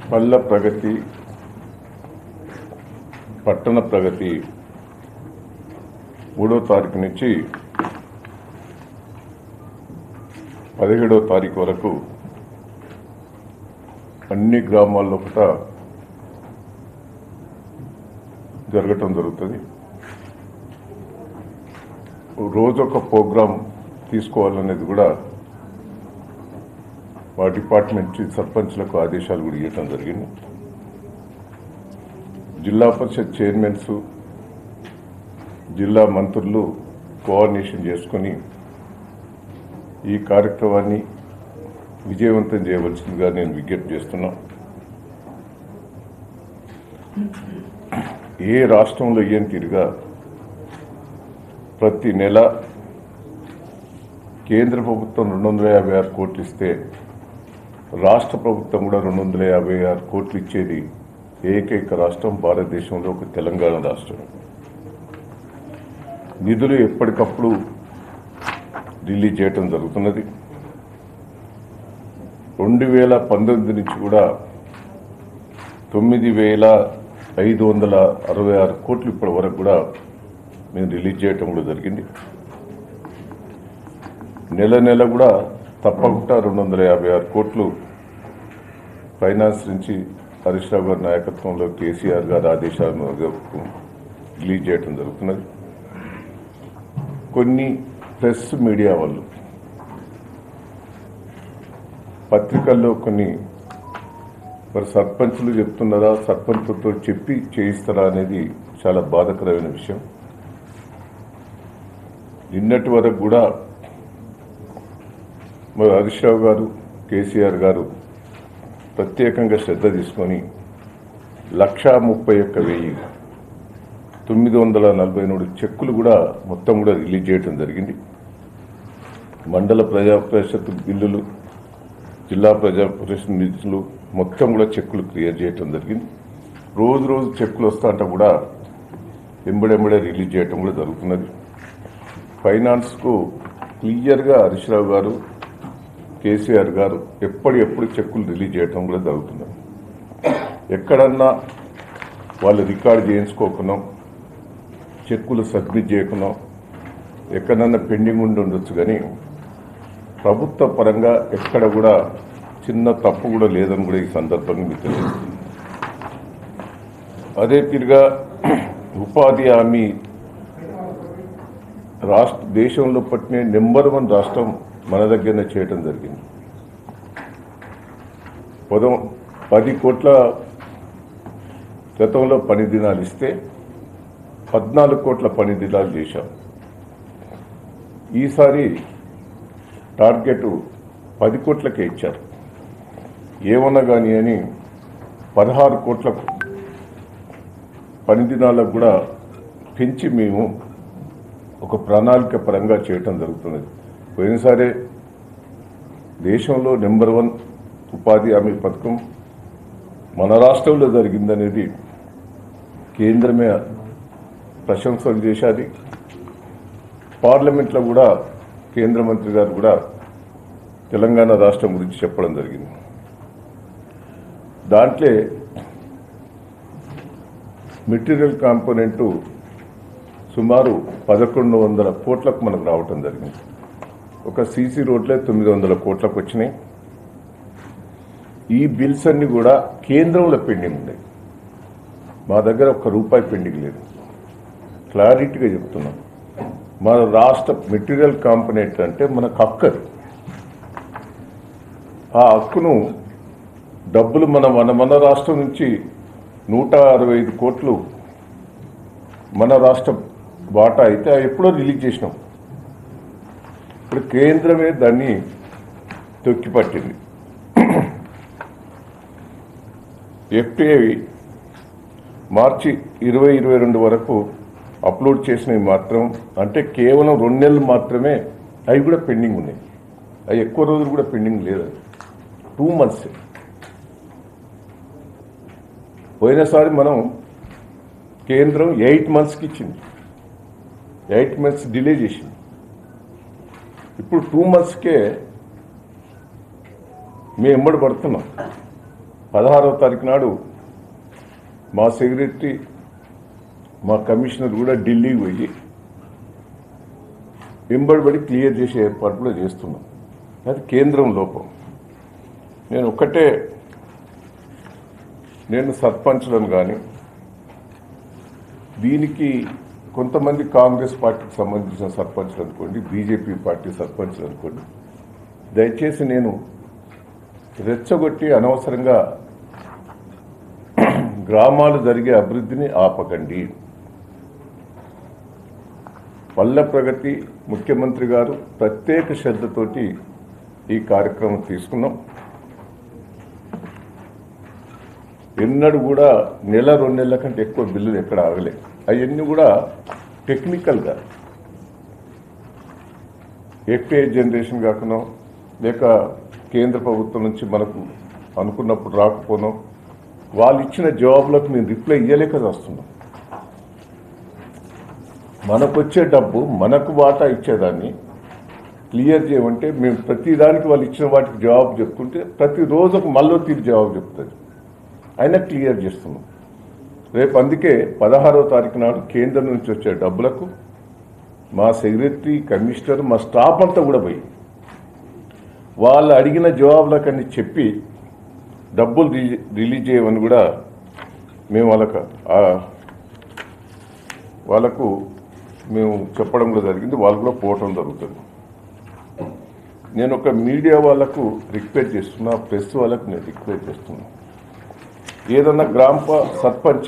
పల్లె ప్రగతి పట్టణ ప్రగతి మూడో తారీఖు నుంచి పదిహేడో తారీఖు వరకు అన్ని గ్రామాల్లో కూడా జరగటం జరుగుతుంది రోజొక ప్రోగ్రాం తీసుకోవాలనేది కూడా మా డిపార్ట్మెంట్ నుంచి సర్పంచ్లకు ఆదేశాలు కూడా ఇవ్వటం జరిగింది జిల్లా పరిషత్ చైర్మన్స్ జిల్లా మంత్రులు కోఆర్డినేషన్ చేసుకొని ఈ కార్యక్రమాన్ని విజయవంతం చేయవలసిందిగా నేను విజ్ఞప్తి చేస్తున్నా ఏ రాష్ట్రంలో ఇయ్యని తీరుగా ప్రతి నెల కేంద్ర ప్రభుత్వం రెండు వందల యాభై ఆరు కోట్లు ఇస్తే రాష్ట్ర ప్రభుత్వం కూడా రెండు వందల యాభై ఆరు కోట్లు ఇచ్చేది ఏకైక రాష్ట్రం భారతదేశంలో ఒక తెలంగాణ రాష్ట్రం నిధులు ఎప్పటికప్పుడు రిలీజ్ చేయటం జరుగుతున్నది రెండు వేల పంతొమ్మిది నుంచి కూడా తొమ్మిది వేల ఐదు వందల అరవై ఆరు కోట్లు ఇప్పటి వరకు కూడా మేము రిలీజ్ చేయటం కూడా జరిగింది నెల నెల కూడా తప్పకుండా రెండు వందల యాభై ఆరు కోట్లు ఫైనాన్స్ నుంచి హరీష్ రావు గారి నాయకత్వంలో కేసీఆర్ గారి ఆదేశాల మేరకు రిలీజ్ చేయటం జరుగుతున్నది కొన్ని ప్రెస్ మీడియా వాళ్ళు పత్రికల్లో కొన్ని మరి సర్పంచ్లు చెప్తున్నారా సర్పంచ్లతో చెప్పి చేయిస్తారా అనేది చాలా బాధకరమైన విషయం నిన్నటి వరకు కూడా మరి హరీష్ రావు గారు కేసీఆర్ గారు ప్రత్యేకంగా శ్రద్ధ తీసుకొని లక్షా ముప్పై ఒక్క వెయ్యి తొమ్మిది వందల నలభై మూడు చెక్కులు కూడా మొత్తం కూడా రిలీజ్ చేయడం జరిగింది మండల ప్రజా పరిషత్ బిల్లులు జిల్లా ప్రజా పరిషత్ నిధులు మొత్తం కూడా చెక్కులు క్లియర్ చేయడం జరిగింది రోజు రోజు చెక్కులు వస్తా అంటే కూడా ఎంబడెంబడే రిలీజ్ చేయడం కూడా జరుగుతున్నది ఫైనాన్స్కు క్లియర్గా హరీష్ రావు గారు కేసీఆర్ గారు ఎప్పటి ఎప్పుడు చెక్కులు రిలీజ్ చేయడం కూడా జరుగుతున్నది ఎక్కడన్నా వాళ్ళు రికార్డ్ చేయించుకోకున్నాం చెక్కులు సబ్మిట్ చేయకున్నాం ఎక్కడన్నా పెండింగ్ ఉండి ఉండొచ్చు కానీ ప్రభుత్వ పరంగా ఎక్కడ కూడా చిన్న తప్పు కూడా లేదని కూడా ఈ సందర్భంగా మీకు తెలియజేస్తుంది అదే తిరిగా ఉపాధి హామీ రాష్ట్ర దేశంలో పట్టిన నెంబర్ వన్ రాష్ట్రం మన దగ్గరనే చేయటం జరిగింది పదం పది కోట్ల గతంలో పని దినాలు ఇస్తే పద్నాలుగు కోట్ల పని దినాలు చేశాం ఈసారి టార్గెట్ పది కోట్లకే ఇచ్చారు ఏమన్నా కానీ అని పదహారు కోట్ల పని దినాలకు కూడా పెంచి మేము ఒక ప్రణాళిక పరంగా చేయటం జరుగుతున్నది పోయినసారే దేశంలో నెంబర్ వన్ ఉపాధి హామీ పథకం మన రాష్ట్రంలో జరిగిందనేది కేంద్రమే ప్రశంసలు చేశాది పార్లమెంట్లో కూడా కేంద్ర మంత్రి గారు కూడా తెలంగాణ రాష్ట్రం గురించి చెప్పడం జరిగింది దాంట్లో మెటీరియల్ కాంపోనెంటు సుమారు పదకొండు వందల కోట్లకు మనకు రావటం జరిగింది ఒక సీసీ రోడ్లే తొమ్మిది వందల కోట్లకు వచ్చినాయి ఈ బిల్స్ అన్ని కూడా కేంద్రంలో పెండింగ్ ఉన్నాయి మా దగ్గర ఒక్క రూపాయి పెండింగ్ లేదు క్లారిటీగా చెప్తున్నాం మన రాష్ట్ర మెటీరియల్ కాంపొనెంట్ అంటే మనకు హక్కు అది ఆ హక్కును డబ్బులు మన మన మన రాష్ట్రం నుంచి నూట అరవై ఐదు కోట్లు మన రాష్ట్ర వాటా అయితే అవి ఎప్పుడో రిలీజ్ చేసినాం ఇప్పుడు కేంద్రమే దాన్ని తొక్కిపట్టింది ఎఫ్టీఐ మార్చి ఇరవై ఇరవై రెండు వరకు అప్లోడ్ చేసినవి మాత్రం అంటే కేవలం రెండు నెలలు మాత్రమే అవి కూడా పెండింగ్ ఉన్నాయి అవి ఎక్కువ రోజులు కూడా పెండింగ్ లేదు టూ మంత్స్ పోయినసారి మనం కేంద్రం ఎయిట్ మంత్స్కి ఇచ్చింది ఎయిట్ మంత్స్ డిలే చేసింది ఇప్పుడు టూ మంత్స్కే మేము ఎంబడి పడుతున్నాం పదహారవ తారీఖు నాడు మా సెక్రటరీ మా కమిషనర్ కూడా ఢిల్లీకి పోయి వెంబడిబడి క్లియర్ చేసే ఏర్పాటు కూడా చేస్తున్నాం అది కేంద్రం లోపం నేను ఒక్కటే నేను సర్పంచ్లను కానీ దీనికి కొంతమంది కాంగ్రెస్ పార్టీకి సంబంధించిన సర్పంచ్లు అనుకోండి బీజేపీ పార్టీ సర్పంచ్లు అనుకోండి దయచేసి నేను రెచ్చగొట్టి అనవసరంగా గ్రామాలు జరిగే అభివృద్ధిని ఆపకండి పల్లె ప్రగతి ముఖ్యమంత్రి గారు ప్రత్యేక శ్రద్ధతోటి ఈ కార్యక్రమం తీసుకున్నాం ఎన్నడూ కూడా నెల రెండు నెలల కంటే ఎక్కువ బిల్లులు ఎక్కడ ఆగలే అవన్నీ కూడా టెక్నికల్గా ఎఫ్ఏ జనరేషన్ కాకుండా లేక కేంద్ర ప్రభుత్వం నుంచి మనకు అనుకున్నప్పుడు రాకపోనో వాళ్ళు ఇచ్చిన జవాబులకు మేము రిప్లై ఇవ్వలేక వస్తున్నాం మనకు వచ్చే డబ్బు మనకు వాటా ఇచ్చేదాన్ని క్లియర్ చేయమంటే మేము ప్రతి దానికి వాళ్ళు ఇచ్చిన వాటికి జవాబు చెప్తుంటే ప్రతిరోజు ఒక మళ్ళీ తీరు జవాబు చెప్తుంది అయినా క్లియర్ చేస్తున్నాం రేపు అందుకే పదహారవ తారీఖు నాడు కేంద్రం నుంచి వచ్చే డబ్బులకు మా సెక్రటరీ కమిషనర్ మా స్టాఫ్ అంతా కూడా పోయి వాళ్ళు అడిగిన జవాబులకు అన్ని చెప్పి డబ్బులు రిలీ- రిలీజ్ చేయమని కూడా మేము వాళ్ళకు ఆ- వాళ్ళకు మేము చెప్పడం కూడా జరిగింది వాళ్ళు కూడా పోవటం జరుగుతుంది నేను ఒక మీడియా వాళ్ళకు రిక్వెస్ట్ చేస్తున్నా ప్రెస్ వాళ్ళకు నేను రిక్వెస్ట్ చేస్తున్నా ఏదన్నా గ్రామ ప- సర్పంచ్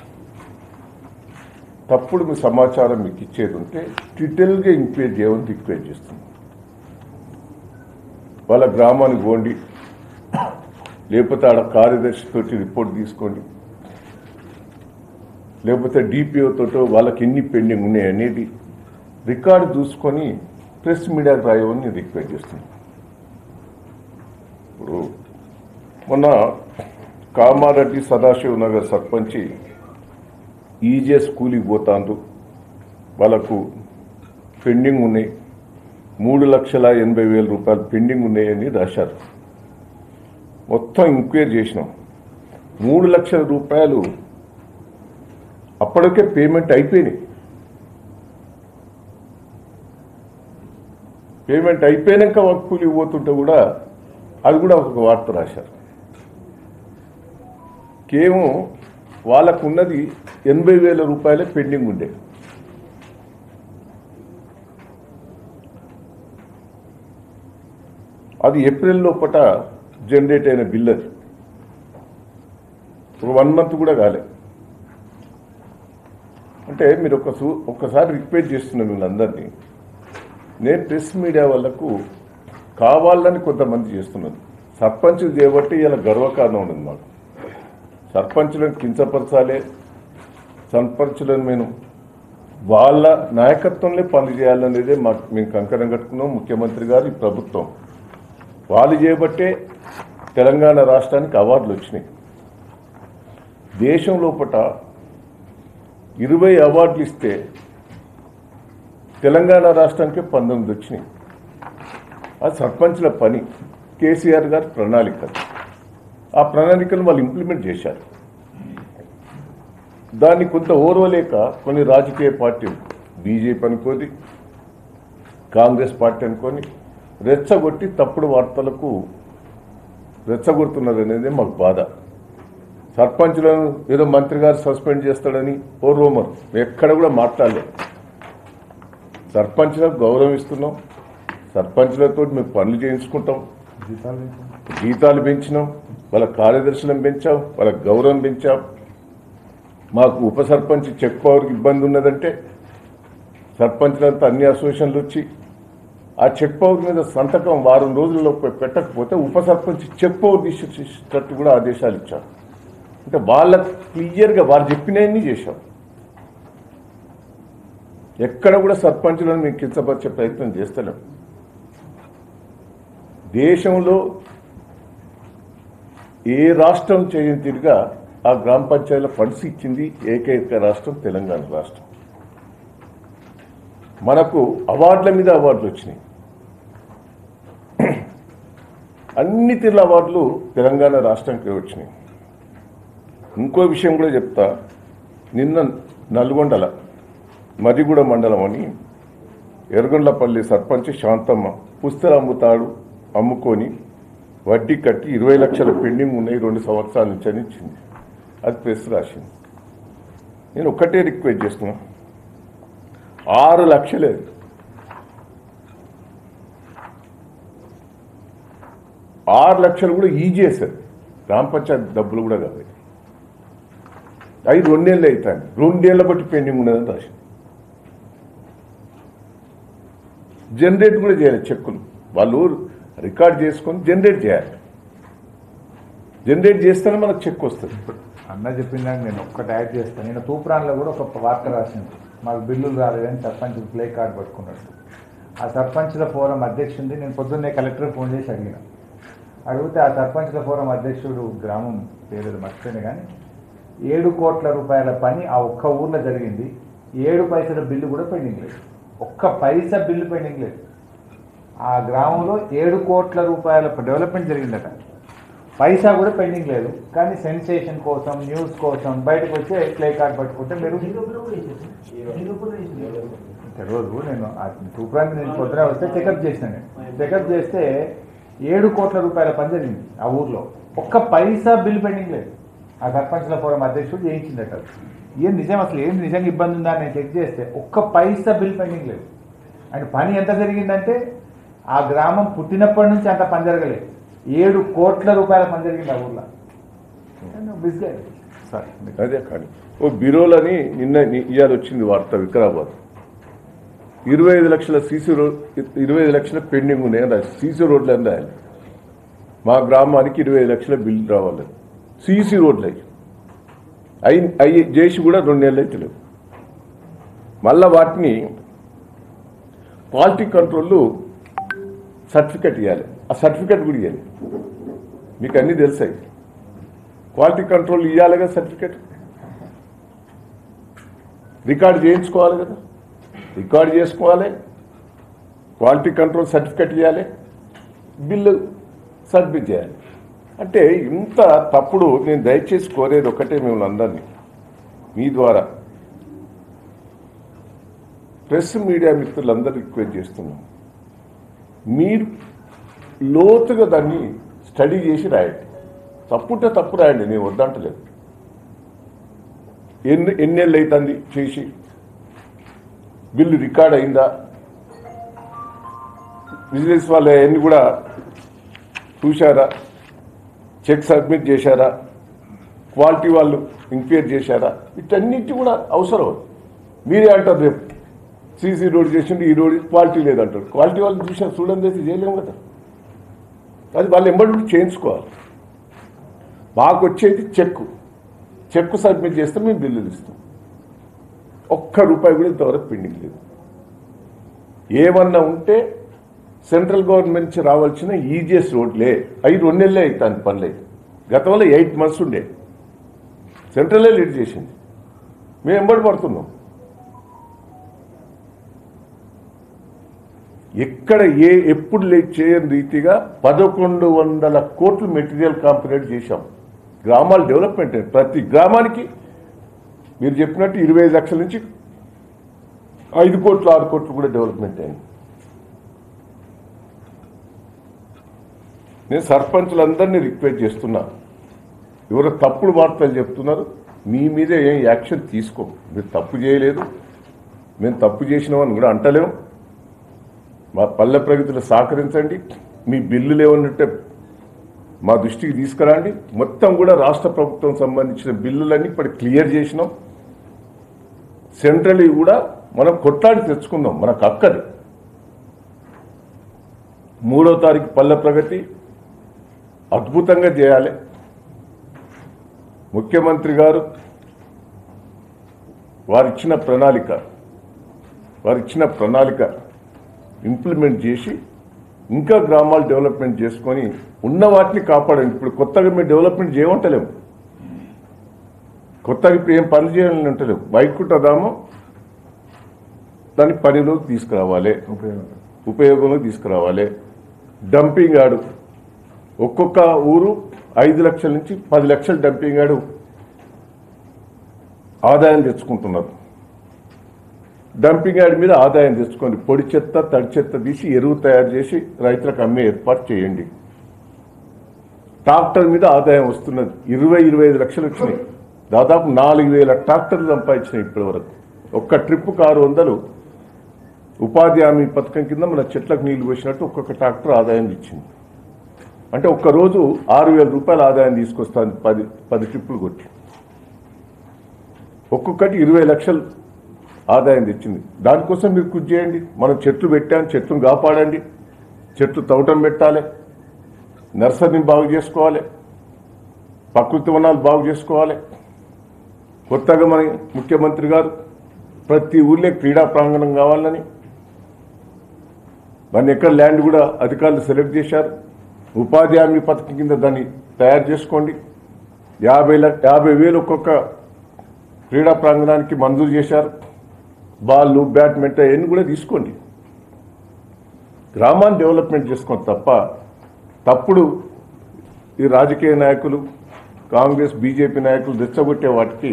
తప్పుడు మీ సమాచారం మీకు ఇచ్చేది ఉంటే డీటెయిల్గా ఎంక్వైరీ చేయమని రిక్వెస్ట్ చేస్తున్నాను వాళ్ళ గ్రామానికి పోండి లేకపోతే ఆడ కార్యదర్శితోటి రిపోర్ట్ తీసుకోండి లేకపోతే డిపిఓ తోటో వాళ్ళకి ఎన్ని పెండింగ్ ఉన్నాయి అనేది రికార్డు చూసుకొని ప్రెస్ మీడియాకి రాయమని నేను రిక్వెస్ట్ చేస్తున్నాను ఇప్పుడు మొన్న కామారెడ్డి సదాశివ నగర్ సర్పంచి ఈజే స్కూల్కి పోతాండ్రు వాళ్ళకు పెండింగ్ ఉన్నాయి మూడు లక్షల ఎనభై వేల రూపాయలు పెండింగ్ ఉన్నాయని రాశారు మొత్తం ఎంక్వైరీ చేసినాం మూడు లక్షల రూపాయలు అప్పటికే పేమెంట్ అయిపోయినాయి పేమెంట్ అయిపోయాక వాళ్ళ కూలికి పోతుంటే కూడా అది కూడా ఒక వార్త రాశారు కేవలం వాళ్ళకు ఉన్నది ఎనభై వేల రూపాయలే పెండింగ్ ఉండే అది ఏప్రిల్ లోపట జనరేట్ అయిన బిల్ అది ఒక వన్ మంత్ కూడా కాలే అంటే మీరు ఒక సూ- ఒక్కసారి రిక్వెస్ట్ చేస్తున్నా వీళ్ళందరినీ నేను ప్రెస్ మీడియా వాళ్ళకు కావాలని కొంతమంది చేస్తున్నారు సర్పంచ్ చేయబట్టి ఇలా గర్వకారణం ఉండదు మాకు సర్పంచులను కించపరచాలి సర్పంచులను మేము వాళ్ళ నాయకత్వంలో పనులు చేయాలనేదే మాకు మేము కంకణం కట్టుకున్నాం ముఖ్యమంత్రి గారు ఈ ప్రభుత్వం వాళ్ళు చేయబట్టే తెలంగాణ రాష్ట్రానికి అవార్డులు వచ్చినాయి దేశం లోపట ఇరవై అవార్డులు ఇస్తే తెలంగాణ రాష్ట్రానికి పంతొమ్మిది వచ్చినాయి అది సర్పంచ్ల పని కేసీఆర్ గారి ప్రణాళిక ఆ ప్రణాళికను వాళ్ళు ఇంప్లిమెంట్ చేశారు దాన్ని కొంత ఓర్వలేక కొన్ని రాజకీయ పార్టీలు బీజేపీ అనుకోని కాంగ్రెస్ పార్టీ అనుకొని రెచ్చగొట్టి తప్పుడు వార్తలకు రెచ్చగొడుతున్నారు అనేది మాకు బాధ సర్పంచ్లను ఏదో మంత్రి గారు సస్పెండ్ చేస్తాడని ఓ రూమర్ ఎక్కడ కూడా మాట్లాడలేదు సర్పంచ్లకు గౌరవం ఇస్తున్నాం సర్పంచ్లతో మేము పనులు చేయించుకుంటాం జీతాలు పెంచినాం వాళ్ళ కార్యదర్శులను పెంచాం వాళ్ళ గౌరవం పెంచాం మాకు ఉప సర్పంచ్ చెక్ పవర్కి ఇబ్బంది ఉన్నదంటే సర్పంచ్లంతా అన్ని అసోసియేషన్లు వచ్చి ఆ చెక్ పవర్ మీద సంతకం వారం రోజుల్లో పె- పెట్టకపోతే ఉప సర్పంచ్ చెక్ పవర్ తీసేటట్టు కూడా ఆదేశాలు ఇచ్చారు అంటే వాళ్ళకి క్లియర్గా వాళ్ళు చెప్పినవన్నీ చేశాం ఎక్కడ కూడా సర్పంచులను మేము కించపరిచే ప్రయత్నం చేస్తలేం దేశంలో ఏ రాష్ట్రం చేయని తిరిగా ఆ గ్రామ పంచాయతీల ఫండ్స్ ఇచ్చింది ఏకైక రాష్ట్రం తెలంగాణ రాష్ట్రం మనకు అవార్డుల మీద అవార్డులు వచ్చినాయి అన్ని తీర్ల అవార్డులు తెలంగాణ రాష్ట్రానికి వచ్చినాయి ఇంకో విషయం కూడా చెప్తా నిన్న నల్గొండల మరిగూడ మండలం అని ఎర్రగొండలపల్లి సర్పంచ్ శాంతమ్మ పుస్తలు అమ్ముతాడు అమ్ముకొని వడ్డీ కట్టి ఇరవై లక్షల పెండింగ్ ఉన్నాయి రెండు సంవత్సరాల నుంచి అని ఇచ్చింది అది ప్రెస్ రాసింది నేను ఒక్కటే రిక్వెస్ట్ చేస్తున్నా ఆరు లక్షలే ఆరు లక్షలు కూడా ఈజీ సార్ గ్రామ పంచాయతీ డబ్బులు కూడా కాదు అవి రెండేళ్ళు అవుతాయి రెండేళ్ల బట్టి పెండింగ్ ఉన్నదని రాసింది జనరేట్ కూడా చేయాలి చెక్కులు వాళ్ళు రికార్డ్ చేసుకొని జనరేట్ చేయాలి జనరేట్ చేస్తేనే మనకు చెక్ వస్తుంది అన్న చెప్పిందాక నేను ఒక్కటి యాడ్ చేస్తాను నేను తూప్రాన్లో కూడా ఒక వార్త రాసింది మాకు బిల్లులు రాలేదని సర్పంచ్ ప్లే కార్డ్ పట్టుకున్నాడు ఆ సర్పంచ్ల ఫోరం అధ్యక్షుడిని నేను పొద్దున్నే కలెక్టర్ ఫోన్ చేసి అడిగిన అడిగితే ఆ సర్పంచ్ల ఫోరం అధ్యక్షుడు గ్రామం పేరు మర్చిపోయిన కానీ ఏడు కోట్ల రూపాయల పని ఆ ఒక్క ఊర్లో జరిగింది ఏడు పైసల బిల్లు కూడా పెండింగ్ లేదు ఒక్క పైసా బిల్లు పెండింగ్ లేదు ఆ గ్రామంలో ఏడు కోట్ల రూపాయల డెవలప్మెంట్ జరిగిందట పైసా కూడా పెండింగ్ లేదు కానీ సెన్సేషన్ కోసం న్యూస్ కోసం బయటకు వచ్చి ప్లే కార్డ్ పట్టుకుంటే మీరు తెలియదు నేను ఆ తూప్రాన్ని నేను పొద్దున వస్తే చెకప్ చేసిన నేను చెకప్ చేస్తే ఏడు కోట్ల రూపాయల పని జరిగింది ఆ ఊర్లో ఒక్క పైసా బిల్ పెండింగ్ లేదు ఆ సర్పంచ్ల ఫోరం అధ్యక్షుడు చేయించిందట ఏం నిజం అసలు ఏం నిజంగా ఇబ్బంది ఉందా అని నేను చెక్ చేస్తే ఒక్క పైసా బిల్ పెండింగ్ లేదు అండ్ పని ఎంత జరిగిందంటే ఆ గ్రామం పుట్టినప్పటి నుంచి అంత పని జరగలేదు ఏడు కోట్ల రూపాయల పని జరిగింది ఆ ఊర్లో బిస్గా సార్ అదే కానీ ఓ బిరోలని నిన్న ని- ఇవాళ వచ్చింది వార్త వికారాబాద్ ఇరవై ఐదు లక్షల సీసీ రోడ్ ఇరవై ఐదు లక్షల పెండింగ్ ఉన్నాయి అని రాసి సీసీ రోడ్లు అని రాయాలి మా గ్రామానికి ఇరవై ఐదు లక్షల బిల్లు రావాలి సీసీ రోడ్లు అయ్యి అయి అవి చేసి కూడా రెండేళ్ళు అయితే లేవు మళ్ళా వాటిని క్వాలిటీ కంట్రోల్ సర్టిఫికెట్ ఇవ్వాలి ఆ సర్టిఫికెట్ కూడా ఇవ్వాలి మీకు అన్నీ తెలుసాయి క్వాలిటీ కంట్రోల్ ఇవ్వాలి కదా సర్టిఫికెట్ రికార్డ్ చేయించుకోవాలి కదా రికార్డ్ చేసుకోవాలి క్వాలిటీ కంట్రోల్ సర్టిఫికెట్ ఇవ్వాలి బిల్లు సబ్మిట్ చేయాలి అంటే ఇంత తప్పుడు నేను దయచేసి కోరేది ఒకటే మిమ్మల్ని అందరినీ మీ ద్వారా ప్రెస్ మీడియా మిత్రులందరూ రిక్వెస్ట్ చేస్తున్నాం మీరు లోతుగా దాన్ని స్టడీ చేసి రాయండి తప్పుంటే తప్పు రాయండి నేను వద్దంటలేదు ఎన్ని ఎన్నేళ్ళు అవుతుంది చేసి బిల్లు రికార్డ్ అయిందా బిజినెస్ వాళ్ళు అవన్నీ కూడా చూశారా చెక్ సబ్మిట్ చేశారా క్వాలిటీ వాళ్ళు ఇంక్వైర్ చేశారా వీటన్నిటి కూడా అవసరం మీరే అంటారు రేపు సీసీ రోడ్ చేసిండు ఈ రోడ్ క్వాలిటీ లేదంటారు క్వాలిటీ వాళ్ళు చూసారు చూడండి అయితే చేయలేము కదా అది వాళ్ళు ఎంబడి చేయించుకోవాలి మాకు వచ్చేది చెక్ చెక్ సబ్మిట్ చేస్తే మేము బిల్లులు ఇస్తాం ఒక్క రూపాయి కూడా ఇంతవరకు పెండింగ్ లేదు ఏమన్నా ఉంటే సెంట్రల్ గవర్నమెంట్ నుంచి రావాల్సిన ఈజీఎస్ రోడ్లే అవి రెండు నెలలే అవుతాను పనులు అయితే గతంలో ఎయిట్ మంత్స్ ఉండే సెంట్రలే లీడ్ చేసింది మేము ఎంబడి పడుతున్నాం ఎక్కడ ఏ ఎప్పుడు లే చేయని రీతిగా పదకొండు వందల కోట్లు మెటీరియల్ కాంపరేట్ చేశాం గ్రామాల డెవలప్మెంట్ ప్రతి గ్రామానికి మీరు చెప్పినట్టు ఇరవై ఐదు లక్షల నుంచి ఐదు కోట్లు ఆరు కోట్లు కూడా డెవలప్మెంట్ అయింది నేను సర్పంచులందరినీ రిక్వెస్ట్ చేస్తున్నా ఎవరో తప్పుడు వార్తలు చెప్తున్నారు మీ మీద ఏం యాక్షన్ తీసుకో మీరు తప్పు చేయలేదు మేము తప్పు చేసినామని కూడా అంటలేము మా పల్లె ప్రగతిలో సహకరించండి మీ బిల్లులు ఏమన్నట్టే మా దృష్టికి తీసుకురండి మొత్తం కూడా రాష్ట్ర ప్రభుత్వం సంబంధించిన బిల్లులన్నీ ఇప్పుడు క్లియర్ చేసినాం సెంట్రల్ కూడా మనం కొట్లాడి తెచ్చుకుందాం మనకు అక్కది మూడో తారీఖు పల్లె ప్రగతి అద్భుతంగా చేయాలి ముఖ్యమంత్రి గారు వారిచ్చిన ప్రణాళిక వారిచ్చిన ప్రణాళిక ఇంప్లిమెంట్ చేసి ఇంకా గ్రామాలు డెవలప్మెంట్ చేసుకొని ఉన్న వాటిని కాపాడండి ఇప్పుడు కొత్తగా మేము డెవలప్మెంట్ చేయమంటలేము కొత్తగా ఇప్పుడు ఏం పని చేయాలని అంటలేము వైకుంఠధామం దాన్ని పనిలోకి తీసుకురావాలి ఉపయోగం ఉపయోగంలోకి తీసుకురావాలి డంపింగ్ యార్డు ఒక్కొక్క ఊరు ఐదు లక్షల నుంచి పది లక్షల డంపింగ్ యార్డు ఆదాయం తెచ్చుకుంటున్నారు డంపింగ్ యార్డ్ మీద ఆదాయం తెచ్చుకోండి పొడి చెత్త తడి చెత్త తీసి ఎరువు తయారు చేసి రైతులకు అమ్మే ఏర్పాటు చేయండి ట్రాక్టర్ మీద ఆదాయం వస్తున్నది ఇరవై ఇరవై ఐదు లక్షలు వచ్చినాయి దాదాపు నాలుగు వేల ట్రాక్టర్లు సంపాదించినాయి ఇప్పటి వరకు ఒక్క ట్రిప్పుకు ఆరు వందలు ఉపాధి హామీ పథకం కింద మన చెట్లకు నీళ్లు పోసినట్టు ఒక్కొక్క ట్రాక్టర్ ఆదాయం ఇచ్చింది అంటే ఒక్క రోజు ఆరు వేల రూపాయల ఆదాయం తీసుకొస్తాను పది పది ట్రిప్పులు కొట్టి ఒక్కొక్కటి ఇరవై లక్షలు ఆదాయం తెచ్చింది దానికోసం మీరు కృషి చేయండి మనం చెట్లు పెట్టాం చెట్లను కాపాడండి చెట్లు తవ్వటం పెట్టాలి నర్సరీని బాగు చేసుకోవాలి ప్రకృతి వనాలు బాగు చేసుకోవాలి కొత్తగా మన ముఖ్యమంత్రి గారు ప్రతి ఊళ్ళో క్రీడా ప్రాంగణం కావాలని మన ఎక్కడ ల్యాండ్ కూడా అధికారులు సెలెక్ట్ చేశారు ఉపాధి హామీ పథకం కింద దాన్ని తయారు చేసుకోండి యాభై లక్ష యాభై వేలు ఒక్కొక్క క్రీడా ప్రాంగణానికి మంజూరు చేశారు బాల్ బ్యాడ్మింటన్ అవన్నీ కూడా తీసుకోండి గ్రామాన్ని డెవలప్మెంట్ చేసుకోండి తప్ప తప్పుడు ఈ రాజకీయ నాయకులు కాంగ్రెస్ బీజేపీ నాయకులు రెచ్చగొట్టే వాటికి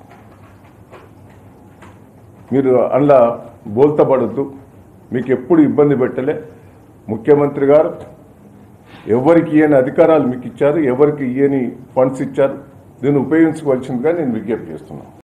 మీరు అందులో బోల్తపడద్దు మీకు ఎప్పుడు ఇబ్బంది పెట్టలే ముఖ్యమంత్రి గారు ఎవరికి ఇయ్యని అధికారాలు మీకు ఇచ్చారు ఎవరికి ఇయ్యని ఫండ్స్ ఇచ్చారు దీన్ని ఉపయోగించుకోవాల్సిందిగా నేను విజ్ఞప్తి చేస్తున్నాను